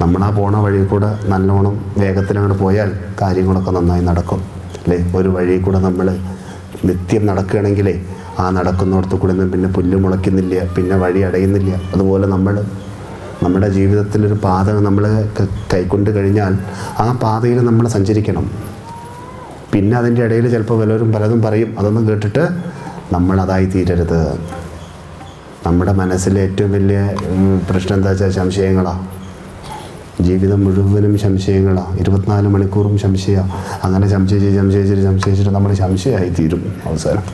നമ്മളാ പോണ വഴി കൂടെ നല്ലോണം വേഗത്തിൽ അങ്ങോട്ട് പോയാൽ കാര്യങ്ങളൊക്കെ നന്നായി നടക്കും അല്ലേ ഒരു വഴി കൂടെ നമ്മൾ നിത്യം നടക്കുകയാണെങ്കിലേ ആ നടക്കുന്നിടത്ത് കൂടെ ഒന്നും പിന്നെ പുല്ല് മുളയ്ക്കുന്നില്ല പിന്നെ വഴി അടയുന്നില്ല അതുപോലെ നമ്മൾ നമ്മുടെ ജീവിതത്തിലൊരു പാത നമ്മൾ ക- കൈക്കൊണ്ട് കഴിഞ്ഞാൽ ആ പാതയിൽ നമ്മൾ സഞ്ചരിക്കണം പിന്നെ അതിൻ്റെ ഇടയിൽ ചിലപ്പോൾ വല്ലവരും പലതും പറയും അതൊന്നും കേട്ടിട്ട് നമ്മൾ അതായി തീരരുത് നമ്മുടെ മനസ്സിലെ ഏറ്റവും വലിയ ഉം, പ്രശ്നം എന്താ വെച്ചാൽ സംശയങ്ങളാണ് ജീവിതം മുഴുവനും സംശയങ്ങളാണ് ഇരുപത്തിനാല് മണിക്കൂറും സംശയ അങ്ങനെ സംശയിച്ച് സംശയിച്ചിട്ട് സംശയിച്ചിട്ട് നമ്മൾ സംശയമായി തീരും അവസാനം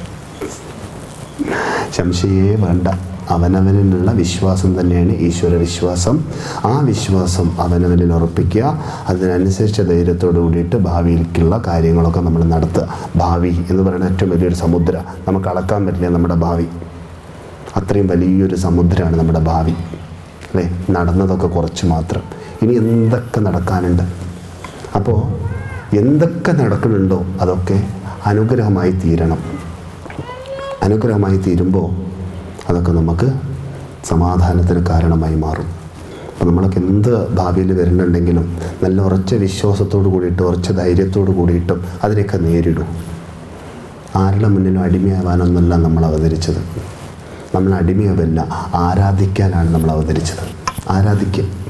സംശയേ വേണ്ട അവനവനിലുള്ള വിശ്വാസം തന്നെയാണ് ഈശ്വര വിശ്വാസം ആ വിശ്വാസം അവനവനിൽ ഉറപ്പിക്കുക അതിനനുസരിച്ച ധൈര്യത്തോട് കൂടിയിട്ട് ഭാവിയിലേക്കുള്ള കാര്യങ്ങളൊക്കെ നമ്മൾ നടത്തുക ഭാവി എന്ന് പറയുന്ന ഏറ്റവും വലിയൊരു സമുദ്ര നമുക്ക് അളക്കാൻ പറ്റില്ല നമ്മുടെ ഭാവി അത്രയും വലിയൊരു സമുദ്രമാണ് നമ്മുടെ ഭാവി അല്ലേ നടന്നതൊക്കെ കുറച്ച് മാത്രം ഇനി എന്തൊക്കെ നടക്കാനുണ്ട് അപ്പോൾ എന്തൊക്കെ നടക്കുന്നുണ്ടോ അതൊക്കെ അനുഗ്രഹമായി തീരണം അനുഗ്രഹമായി തീരുമ്പോൾ അതൊക്കെ നമുക്ക് സമാധാനത്തിന് കാരണമായി മാറും അപ്പോൾ നമ്മളൊക്കെ എന്ത് ഭാവിയിൽ വരുന്നുണ്ടെങ്കിലും നല്ല ഉറച്ച വിശ്വാസത്തോട് കൂടിയിട്ട് ഉറച്ച ധൈര്യത്തോട് കൂടിയിട്ടും അതിനെയൊക്കെ നേരിടും ആരുടെ മുന്നിലും അടിമയാവാനൊന്നല്ല നമ്മൾ അവതരിച്ചത് നമ്മൾ അടിമയാവല്ല ആരാധിക്കാനാണ് നമ്മൾ അവതരിച്ചത് ആരാധിക്കുക